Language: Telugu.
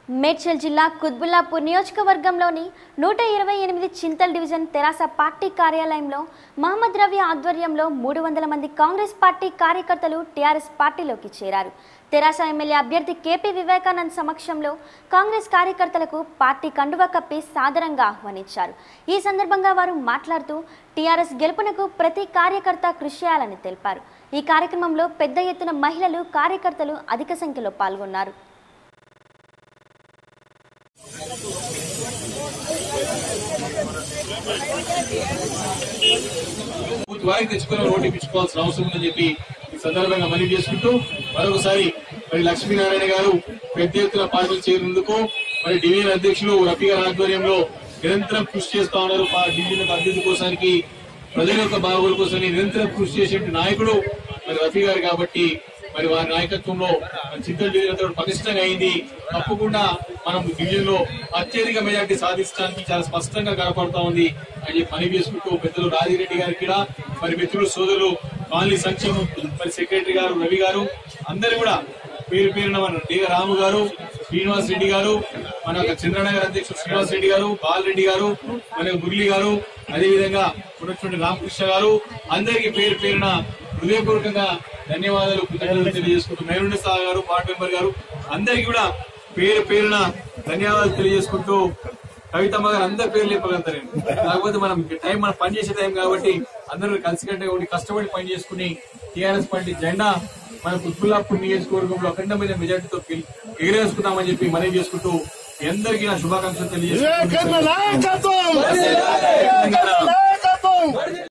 మేడ్చల్ జిల్లా కుత్బుల్లాపూర్ నియోజకవర్గంలోని నూట ఇరవై ఎనిమిది చింతల్ డివిజన్ తెరాస పార్టీ కార్యాలయంలో మహమ్మద్ రవి ఆధ్వర్యంలో మూడు వందల మంది కాంగ్రెస్ పార్టీ కార్యకర్తలు టీఆర్ఎస్ పార్టీలోకి చేరారు తెరాస ఎమ్మెల్యే అభ్యర్థి కేపీ వివేకానంద్ సమక్షంలో కాంగ్రెస్ కార్యకర్తలకు పార్టీ కండువా కప్పి సాదరంగా ఆహ్వానించారు ఈ సందర్భంగా వారు మాట్లాడుతూ టీఆర్ఎస్ గెలుపునకు ప్రతి కార్యకర్త కృషి చేయాలని తెలిపారు ఈ కార్యక్రమంలో పెద్ద ఎత్తున మహిళలు కార్యకర్తలు అధిక సంఖ్యలో పాల్గొన్నారు బూత్ వారికి తెచ్చుకుని ఓటు ఇప్పించుకోవాల్సిన అవసరం ఉందని చెప్పి ఈ సందర్భంగా మనవి చేసుకుంటూ మరొకసారి మరి లక్ష్మీనారాయణ గారు పెద్ద ఎత్తున పార్టీలు చేరినందుకు మరి డివిజన్ అధ్యక్షులు రఫీ గారి ఆధ్వర్యంలో నిరంతరం కృషి చేస్తా ఉన్నారు పా- డివిజన్ అభివృద్ధి కోసానికి ప్రజల యొక్క బాగోగుల కోసం నిరంతరం కృషి చేసే నాయకుడు మరి రఫీ గారు కాబట్టి మరి వారి నాయకత్వంలో మన చింతల డివిజన్ అంతా కూడా పటిష్టంగా అయింది తప్పకుండా మనం డివిజన్ లో అత్యధిక మెజార్టీ సాధించడానికి చాలా స్పష్టంగా కనపడతా ఉంది అని చెప్పి పని చేసుకుంటూ పెద్దలు రాజిరెడ్డి గారికి కూడా మరి మిత్రులు సోదరులు కాలనీ సంక్షేమం మరి సెక్రటరీ గారు రవి గారు అందరూ కూడా పేరు పేరున మన డేగ రాము గారు శ్రీనివాస్ రెడ్డి గారు మన యొక్క చంద్రనగర్ అధ్యక్షుడు శ్రీనివాస్ రెడ్డి గారు బాలరెడ్డి గారు మన మురళి గారు అదేవిధంగా ఉన్నటువంటి రామకృష్ణ గారు అందరికీ పేరు పేరున హృదయపూర్వకంగా ధన్యవాదాలు కృతజ్ఞతలు తెలియజేసుకుంటూ మేరుండి సార్ గారు వార్డు మెంబర్ గారు అందరికీ కూడా పేరు పేరున ధన్యవాదాలు తెలియజేసుకుంటూ కవితమ్మ గారు అందరి పేర్లు చెప్పగలుగుతారు కాకపోతే మనం టైం మనం పని చేసే టైం కాబట్టి అందరూ కలిసికట్టుగా ఉండి కష్టపడి పని చేసుకుని టీఆర్ఎస్ పార్టీ జెండా మన కుత్బుల్లాపూర్ నియోజకవర్గంలో అఖండమైన మెజార్టీతో గెల్- ఎగిరేసుకుందామని చెప్పి మనవి చేసుకుంటూ మీ అందరికీ నా శుభాకాంక్షలు వివేకన్న తెలియజేస్తున్నాను నాయకత్వం నాయకత్వం